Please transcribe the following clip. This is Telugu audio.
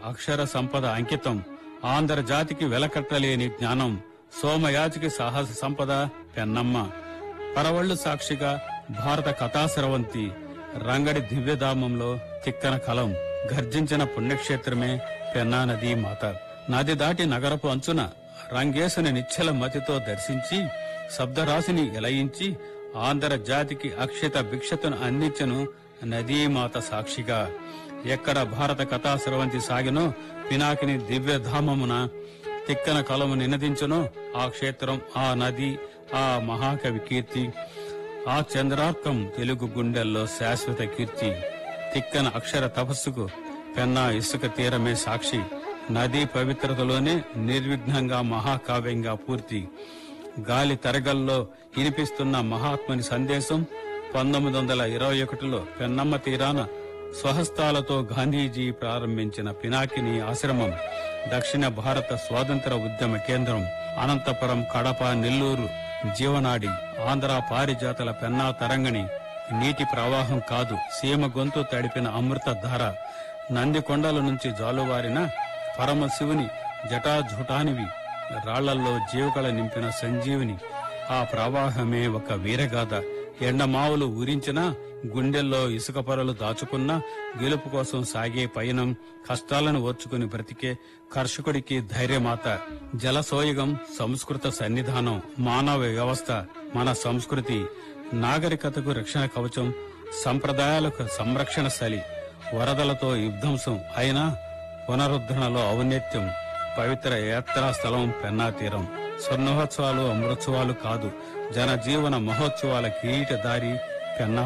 అక్షర సంపద అంకితం ఆంధ్ర జాతికి వెలకట్టలేని జ్ఞానం సోమయాజికి సాహస సంపద పెన్నమ్మ పరవళ్లు సాక్షిగా భారత కథాస్రవంతి రంగడి దివ్యధామంలో తిక్కన కలం గర్జించిన పుణ్యక్షేత్రమే పెన్నా నదీ మాత నది దాటి నగరపు అంచున రంగేశుని నిశ్చల మతితో దర్శించి శబ్దరాశిని ఎలయించి ఆంధ్ర జాతికి అక్షిత భిక్షతను అందించను నదీమాత సాక్షిగా ఎక్కడ భారత కథాస్రవంతి సాగినో పినాకిని దివ్యధామమున తిక్కన కలము నినదించునో ఆ క్షేత్రం ఆ నది ఆ మహాకవి కీర్తి ఆ చంద్రార్కం తెలుగు గుండెల్లో శాశ్వత కీర్తి తిక్కన అక్షర తపస్సుకు పెన్నా ఇసుక తీరమే సాక్షి నదీ పవిత్రతలోనే నిర్విఘ్నంగా మహాకావ్యంగా పూర్తి గాలి తరగల్లో వినిపిస్తున్న మహాత్ముని సందేశం పంతొమ్మిది వందల ఇరవై ఒకటిలో పెన్నమ్మ తీరాన స్వహస్తాలతో గాంధీజీ ప్రారంభించిన పినాకిని ఆశ్రమం దక్షిణ భారత స్వాతంత్ర ఉద్యమ కేంద్రం అనంతపురం కడప నెల్లూరు జీవనాడి ఆంధ్ర పారిజాతల పెన్నా తరంగణి నీటి ప్రవాహం కాదు సీమ గొంతు తడిపిన అమృత ధార నంది కొండల నుంచి జాలువారిన పరమశివుని జటాజుటానివి రాళ్లల్లో జీవకళ నింపిన సంజీవిని ఆ ప్రవాహమే ఒక వీరగాథ ఎండమావులు ఊరించినా గుండెల్లో ఇసుక పొరలు దాచుకున్నా గెలుపు కోసం సాగే పయనం కష్టాలను ఓర్చుకుని బ్రతికే కర్షకుడికి ధైర్యమాత జలసోయగం సంస్కృత సన్నిధానం మానవ వ్యవస్థ మన సంస్కృతి నాగరికతకు రక్షణ కవచం సంప్రదాయాలకు సంరక్షణ స్థలి వరదలతో విధ్వంసం అయినా పునరుద్ధరణలో ఔన్నత్యం పవిత్ర యాత్రా స్థలం పెన్నా తీరం స్వర్ణోత్సవాలు అమృతోత్సవాలు కాదు జనజీవన మహోత్సవాల కిరీటదారి పెన్నా